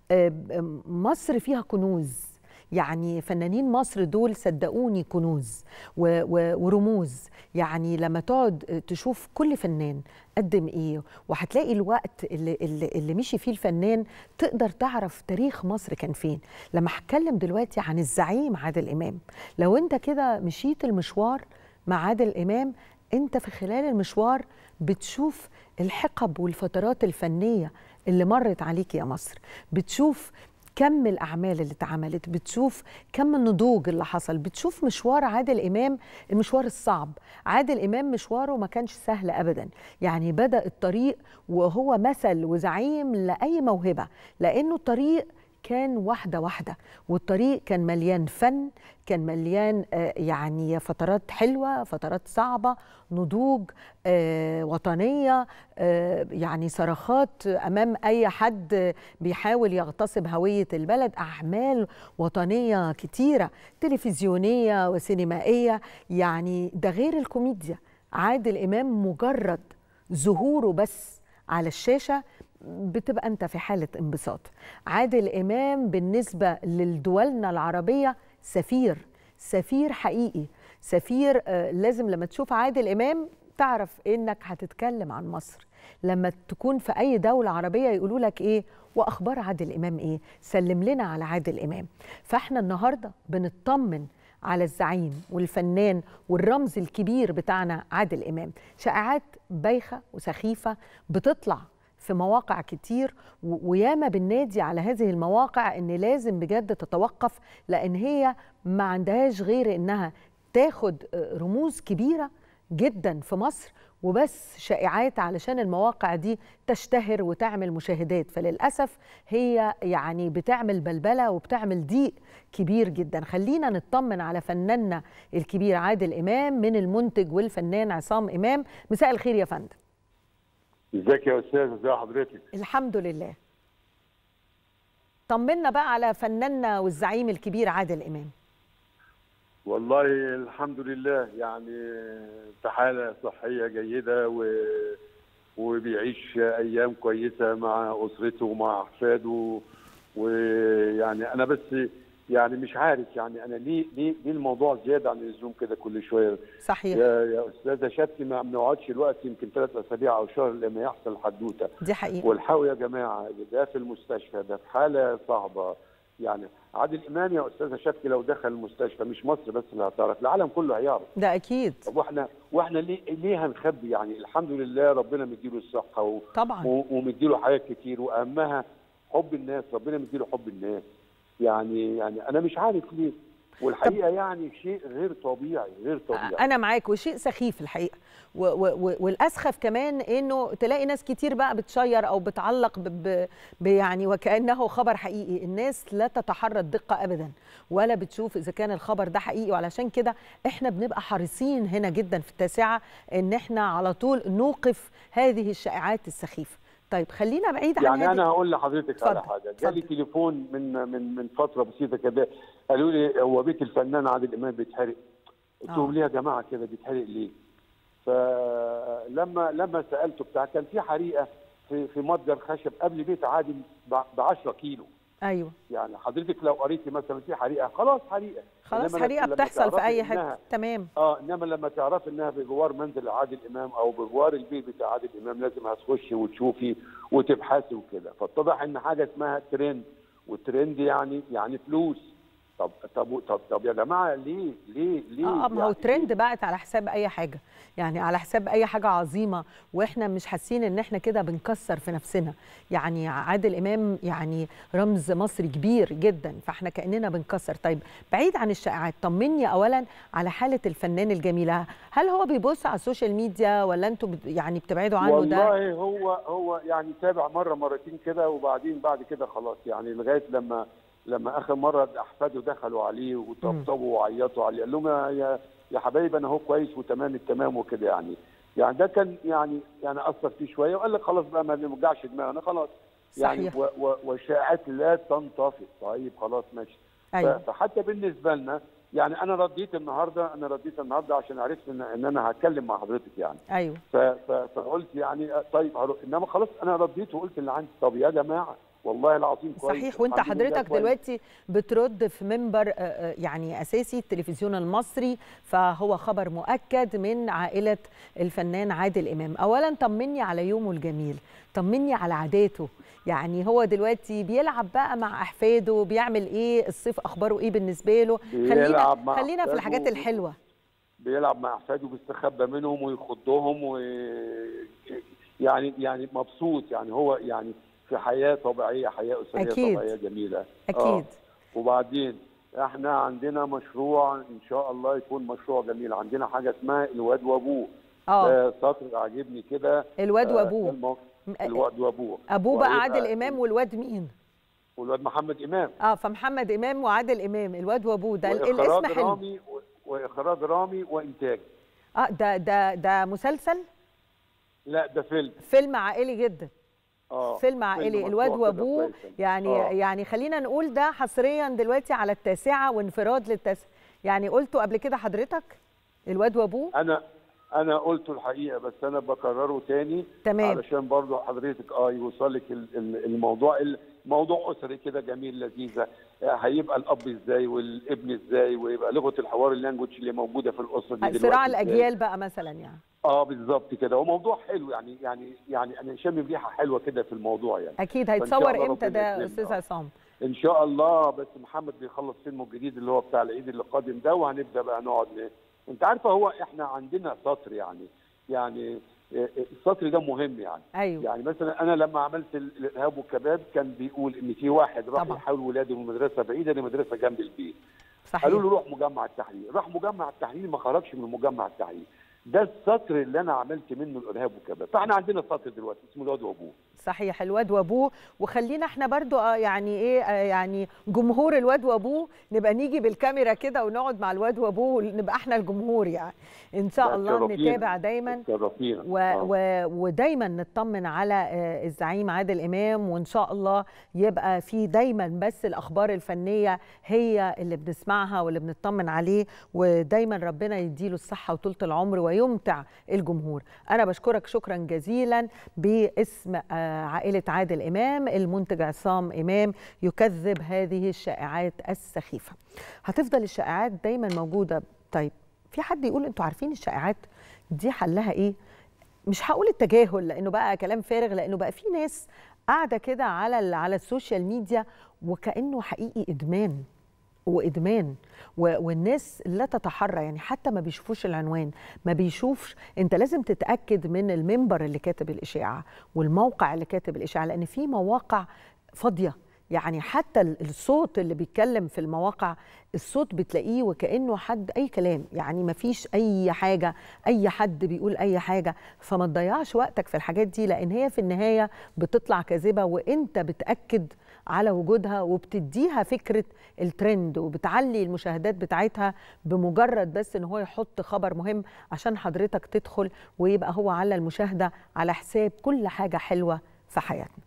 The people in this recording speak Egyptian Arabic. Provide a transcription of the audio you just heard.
آه، مصر فيها كنوز يعني فنانين مصر دول صدقوني كنوز و- و- ورموز يعني لما تقعد تشوف كل فنان قدم ايه وهتلاقي الوقت اللي, اللي, اللي مشي فيه الفنان تقدر تعرف تاريخ مصر كان فين لما هتكلم دلوقتي عن الزعيم عادل امام لو انت كده مشيت المشوار مع عادل امام انت في خلال المشوار بتشوف الحقب والفترات الفنيه اللي مرت عليك يا مصر بتشوف كم الاعمال اللي اتعملت بتشوف كم النضوج اللي حصل بتشوف مشوار عادل امام المشوار الصعب عادل امام مشواره ما كانش سهل ابدا يعني بدا الطريق وهو مثل وزعيم لاي موهبه لانه الطريق كان واحدة واحدة والطريق كان مليان فن كان مليان آه، يعني فترات حلوة فترات صعبة نضوج آه، وطنية آه، يعني صرخات أمام أي حد بيحاول يغتصب هوية البلد أعمال وطنية كتيرة تلفزيونية وسينمائية يعني ده غير الكوميديا عادل إمام مجرد ظهوره بس على الشاشة بتبقى انت في حاله انبساط عادل امام بالنسبه لدولنا العربيه سفير سفير حقيقي سفير آه، لازم لما تشوف عادل امام تعرف انك هتتكلم عن مصر لما تكون في اي دوله عربيه يقولوا لك ايه واخبار عادل امام ايه سلم لنا على عادل امام فاحنا النهارده بنطمن على الزعيم والفنان والرمز الكبير بتاعنا عادل امام شائعات بايخه وسخيفه بتطلع في مواقع كتير و- وياما بالنادي على هذه المواقع ان لازم بجد تتوقف لان هي ما عندهاش غير انها تاخد آه، رموز كبيره جدا في مصر وبس شائعات علشان المواقع دي تشتهر وتعمل مشاهدات فللاسف هي يعني بتعمل بلبله وبتعمل ضيق كبير جدا خلينا نطمن على فناننا الكبير عادل امام من المنتج والفنان عصام امام مساء الخير يا فندم ازيك يا استاذ ازي حضرتك الحمد لله طمنا بقى على فناننا والزعيم الكبير عادل امام والله الحمد لله يعني في حاله صحيه جيده و... وبيعيش ايام كويسه مع اسرته ومع احفاده ويعني انا بس يعني مش عارف يعني انا ليه ليه ليه الموضوع زياده عن اللزوم كده كل شويه صحيح يا يا استاذه شتي ما بنقعدش الوقت يمكن ثلاث اسابيع او شهر لما يحصل حدوته دي حقيقه والحقوا يا جماعه ده في المستشفى ده في حاله صعبه يعني عادل امام يا استاذه شتي لو دخل المستشفى مش مصر بس اللي هتعرف العالم كله هيعرف ده اكيد طب واحنا واحنا ليه ليه هنخبي يعني الحمد لله ربنا مديله الصحه و... طبعا و... ومديله حاجات كتير واهمها حب الناس ربنا مديله حب الناس يعني يعني انا مش عارف ليه والحقيقه يعني شيء غير طبيعي غير طبيعي انا معاك وشيء سخيف الحقيقه و و و والاسخف كمان انه تلاقي ناس كتير بقى بتشير او بتعلق ب ب ب يعني وكانه خبر حقيقي الناس لا تتحرى الدقه ابدا ولا بتشوف اذا كان الخبر ده حقيقي وعلشان كده احنا بنبقى حريصين هنا جدا في التاسعه ان احنا على طول نوقف هذه الشائعات السخيفه طيب خلينا بعيد عن يعني هذه- انا هقول لحضرتك على اتفضل، حاجه جالي اتفضل. تليفون من من من فتره بسيطه كده قالوا لي هو بيت الفنان عادل امام بيتحرق قلت لهم آه. ليه يا جماعه كده بيتحرق ليه؟ فلما لما سالته بتاع كان في حريقه في في متجر خشب قبل بيت عادل ب 10 كيلو ايوه يعني حضرتك لو قريتي مثلا في حريقه خلاص حريقه خلاص إنما حريقه لما بتحصل في تعرفي اي إنها- حته تمام اه انما لما تعرفي انها بجوار منزل عادل امام او بجوار البيت بتاع عادل امام لازم هتخشي وتشوفي وتبحثي وكده فاتضح ان حاجه اسمها ترند والترند يعني يعني فلوس طب طب طب, طب يا جماعه ليه ليه ليه اه ما هو يعني ترند بقت على حساب اي حاجه يعني على حساب اي حاجه عظيمه واحنا مش حاسين ان احنا كده بنكسر في نفسنا يعني عادل امام يعني رمز مصري كبير جدا فاحنا كاننا بنكسر طيب بعيد عن الشائعات طمني اولا على حاله الفنان الجميله هل هو بيبص على السوشيال ميديا ولا انتوا بت- يعني بتبعدوا عنه ده والله هو هو يعني تابع مره مرتين كده وبعدين بعد كده خلاص يعني لغايه لما لما اخر مره احفاده دخلوا عليه وطبطبوا وعيطوا عليه قال لهم يا- يا يا حبايبي انا هو كويس وتمام التمام وكده يعني يعني ده كان يعني يعني اثر فيه شويه وقال لك خلاص بقى ما نوجعش دماغنا خلاص يعني صحيح. و- و- والشائعات لا تنطفئ طيب خلاص ماشي ايوه ف- فحتى بالنسبه لنا يعني انا رديت النهارده انا رديت النهارده عشان عرفت ان, إن انا هتكلم مع حضرتك يعني ايوه ف- ف- فقلت يعني طيب هروح انما خلاص انا رديت وقلت اللي عندي طب يا جماعه والله العظيم كويس صحيح وانت الحمد لله حضرتك كويس. دلوقتي بترد في منبر آه، آه، يعني اساسي التلفزيون المصري فهو خبر مؤكد من عائله الفنان عادل امام اولا طمني على يومه الجميل طمني على عاداته يعني هو دلوقتي بيلعب بقى مع احفاده بيعمل ايه الصيف اخباره ايه بالنسبه له خلينا بيلعب مع خلينا في أحفاده الحاجات الحلوه بيلعب مع احفاده بيستخبى منهم ويخضهم و يعني يعني مبسوط يعني هو يعني في حياه طبيعيه حياه اسريه أكيد. طبيعيه جميله اكيد آه. وبعدين احنا عندنا مشروع ان شاء الله يكون مشروع جميل عندنا حاجه اسمها الواد وابوه اه ده سطر عاجبني كده الواد آه، وابوه المو- م- الواد وابوه ابوه بقى وهيبقى عادل امام والواد مين والواد محمد امام اه فمحمد امام وعادل امام الواد وابوه ده ال- واخراج الاسم حلو رامي و- واخراج رامي وانتاج اه ده ده ده مسلسل لا ده فيلم فيلم عائلي جدا اه فيلم عائلي مشروع الواد كده وابوه كويس. يعني آه. يعني خلينا نقول ده حصريا دلوقتي على التاسعه وانفراد للتاسعه يعني قلته قبل كده حضرتك الواد وابوه انا انا قلته الحقيقه بس انا بكرره تاني تمام علشان برضو حضرتك اه يوصلك ال- ال- الموضوع الموضوع اسري كده جميل لذيذه آه، هيبقى الاب ازاي والابن ازاي ويبقى لغه الحوار اللانجوج اللي موجوده في الاسره دي دلوقتي صراع إزاي. الاجيال بقى مثلا يعني اه بالظبط كده هو موضوع حلو يعني يعني يعني انا شامم ريحه حلوه كده في الموضوع يعني اكيد فإن شاء هيتصور الله امتى ربنا ده يكرمنا. استاذ عصام ان شاء الله بس محمد بيخلص فيلمه الجديد اللي هو بتاع العيد اللي قادم ده وهنبدا بقى نقعد ن... انت عارفه هو احنا عندنا سطر يعني يعني آه، آه، السطر ده مهم يعني ايوه يعني مثلا انا لما عملت ال- الارهاب والكباب كان بيقول ان في واحد راح طبعا. يحاول ولاده من مدرسه بعيده لمدرسه جنب البيت صحيح قالوا له روح مجمع التحرير راح مجمع التحرير ما خرجش من مجمع التحرير ده السطر اللي انا عملت منه الارهاب والكباب فاحنا عندنا سطر دلوقتي اسمه الواد وابوه صحيح الواد وابوه وخلينا احنا برضو آه يعني ايه آه يعني جمهور الواد وابوه نبقى نيجي بالكاميرا كده ونقعد مع الواد وابوه نبقى احنا الجمهور يعني ان شاء لا، الله تشرفينا. نتابع دايما تشرفينا و آه. و ودايما نطمن على آه، الزعيم عادل امام وان شاء الله يبقى في دايما بس الاخبار الفنيه هي اللي بنسمعها واللي بنطمن عليه ودايما ربنا يديله الصحه وطولة العمر ويمتع الجمهور انا بشكرك شكرا جزيلا باسم آه، عائله عادل امام المنتج عصام امام يكذب هذه الشائعات السخيفه هتفضل الشائعات دايما موجوده طيب في حد يقول انتوا عارفين الشائعات دي حلها ايه مش هقول التجاهل لانه بقى كلام فارغ لانه بقى في ناس قاعده كده على ال- على السوشيال ميديا وكانه حقيقي ادمان وادمان و- والناس لا تتحرى يعني حتى ما بيشوفوش العنوان ما بيشوفش انت لازم تتاكد من المنبر اللي كاتب الاشاعه والموقع اللي كاتب الاشاعه لان في مواقع فاضيه يعني حتى ال- الصوت اللي بيتكلم في المواقع الصوت بتلاقيه وكانه حد اي كلام يعني ما فيش اي حاجه اي حد بيقول اي حاجه فما تضيعش وقتك في الحاجات دي لان هي في النهايه بتطلع كاذبه وانت بتاكد على وجودها وبتديها فكره الترند وبتعلي المشاهدات بتاعتها بمجرد بس ان هو يحط خبر مهم عشان حضرتك تدخل ويبقى هو على المشاهده على حساب كل حاجه حلوه في حياتنا